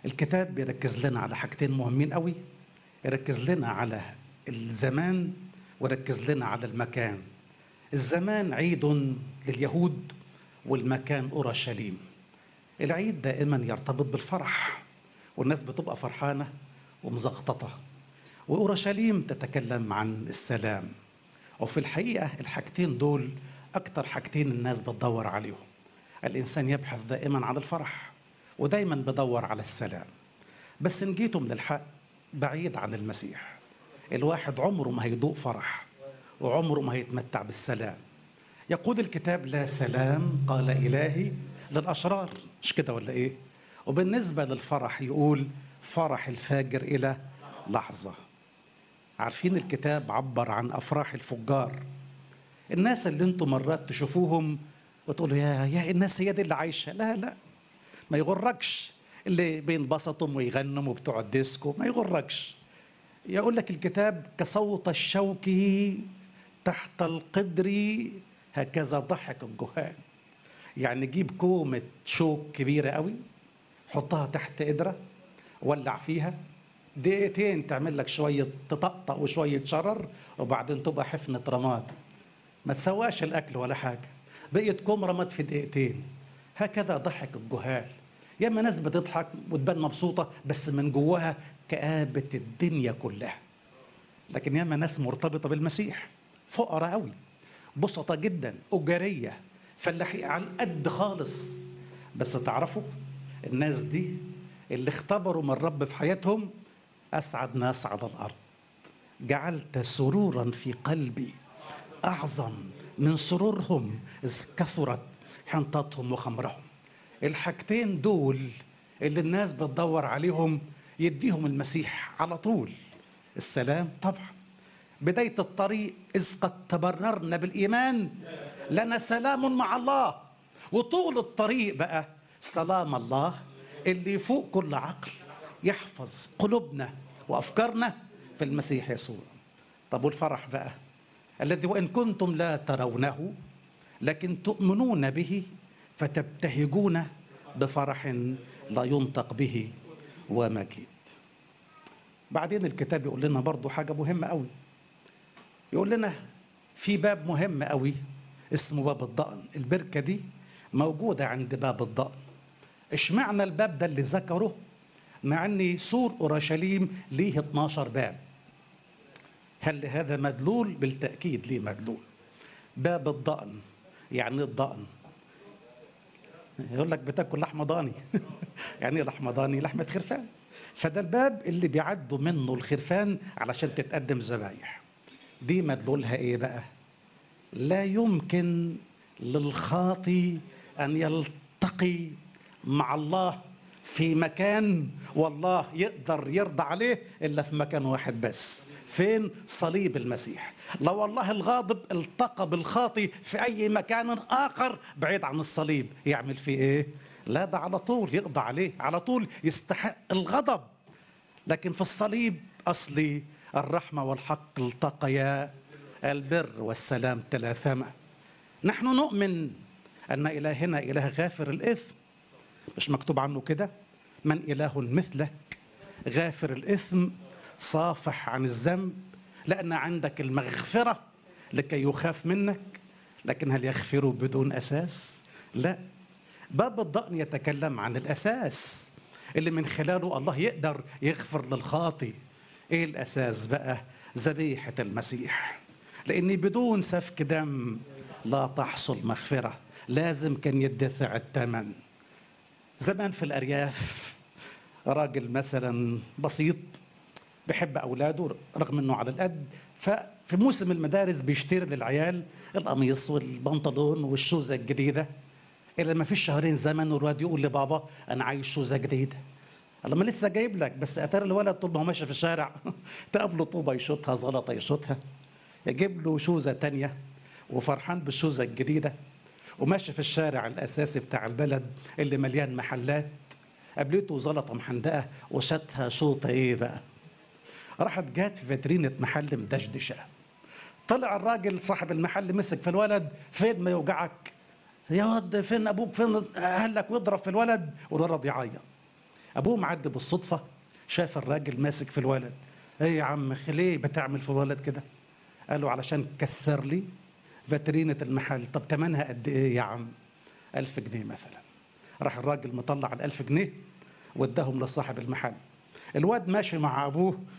الكتاب بيركز لنا على حاجتين مهمين قوي يركز لنا على الزمان ويركز لنا على المكان الزمان عيد لليهود والمكان اورشليم العيد دائما يرتبط بالفرح والناس بتبقى فرحانه ومزقططه واورشليم تتكلم عن السلام وفي الحقيقه الحاجتين دول اكتر حاجتين الناس بتدور عليهم الانسان يبحث دائما عن الفرح ودايما بدور على السلام بس ان جيتم للحق بعيد عن المسيح الواحد عمره ما هيدوق فرح وعمره ما هيتمتع بالسلام يقول الكتاب لا سلام قال إلهي للأشرار مش كده ولا إيه وبالنسبة للفرح يقول فرح الفاجر إلى لحظة عارفين الكتاب عبر عن أفراح الفجار الناس اللي انتم مرات تشوفوهم وتقولوا يا يا الناس هي دي اللي عايشة لا لا ما يغركش اللي بينبسطوا ويغنوا بتوع الديسكو ما يغركش يقول لك الكتاب كصوت الشوك تحت القدر هكذا ضحك الجهال يعني جيب كومة شوك كبيرة قوي حطها تحت قدرة ولع فيها دقيقتين تعمل لك شوية تطقطق وشوية شرر وبعدين تبقى حفنة رماد ما تسواش الأكل ولا حاجة بقيت كوم رماد في دقيقتين هكذا ضحك الجهال ياما ناس بتضحك وتبان مبسوطة بس من جواها كآبة الدنيا كلها لكن ياما ناس مرتبطة بالمسيح فقراء قوي بسطة جدا أجرية فلاحين على القد خالص بس تعرفوا الناس دي اللي اختبروا من الرب في حياتهم أسعد ناس على الأرض جعلت سرورا في قلبي أعظم من سرورهم إذ كثرت حنطتهم وخمرهم الحاجتين دول اللي الناس بتدور عليهم يديهم المسيح على طول السلام طبعا بداية الطريق إذ قد تبررنا بالإيمان لنا سلام مع الله وطول الطريق بقى سلام الله اللي يفوق كل عقل يحفظ قلوبنا وأفكارنا في المسيح يسوع طب والفرح بقى الذي وإن كنتم لا ترونه لكن تؤمنون به فتبتهجون بفرح لا ينطق به ومجيد بعدين الكتاب يقول لنا برضو حاجة مهمة قوي يقول لنا في باب مهم قوي اسمه باب الضأن البركة دي موجودة عند باب الضأن اشمعنى الباب ده اللي ذكره مع ان سور اورشليم ليه 12 باب هل هذا مدلول بالتاكيد ليه مدلول باب الضأن يعني الضأن يقول لك بتاكل لحمه ضاني يعني ايه لحمه ضاني لحمه خرفان فده الباب اللي بيعدوا منه الخرفان علشان تتقدم ذبايح دي مدلولها ايه بقى لا يمكن للخاطي ان يلتقي مع الله في مكان والله يقدر يرضى عليه الا في مكان واحد بس فين صليب المسيح لو الله الغاضب التقى بالخاطي في اي مكان اخر بعيد عن الصليب يعمل فيه ايه لا ده على طول يقضى عليه على طول يستحق الغضب لكن في الصليب اصلي الرحمه والحق التقيا البر والسلام تلاثما نحن نؤمن ان الهنا اله غافر الاثم مش مكتوب عنه كده من اله مثلك غافر الاثم صافح عن الذنب لان عندك المغفره لكي يخاف منك لكن هل يغفر بدون اساس لا باب الضأن يتكلم عن الاساس اللي من خلاله الله يقدر يغفر للخاطي ايه الاساس بقى ذبيحه المسيح لان بدون سفك دم لا تحصل مغفره لازم كان يدفع الثمن زمان في الارياف راجل مثلا بسيط بيحب اولاده رغم انه على القد ففي موسم المدارس بيشتري للعيال القميص والبنطلون والشوزه الجديده الا ما فيش شهرين زمن والواد يقول لبابا انا عايز شوزه جديده الله ما لسه جايب لك بس اتاري الولد طول ما هو ماشي في الشارع تقابله طوبه يشوطها زلطه يشوطها يجيب له شوزه تانية وفرحان بالشوزه الجديده وماشي في الشارع الاساسي بتاع البلد اللي مليان محلات قابلته زلطه محندقه وشاتها شوطه ايه بقى راحت جات في فاترينة محل مدشدشة طلع الراجل صاحب المحل مسك في الولد فين ما يوجعك يا واد فين ابوك فين اهلك ويضرب في الولد والولد يعيط ابوه معدي بالصدفه شاف الراجل ماسك في الولد ايه يا عم ليه بتعمل في الولد كده قال له علشان كسر لي فاترينة المحل طب تمنها قد ايه يا عم ألف جنيه مثلا راح الراجل مطلع الألف جنيه واداهم لصاحب المحل الواد ماشي مع أبوه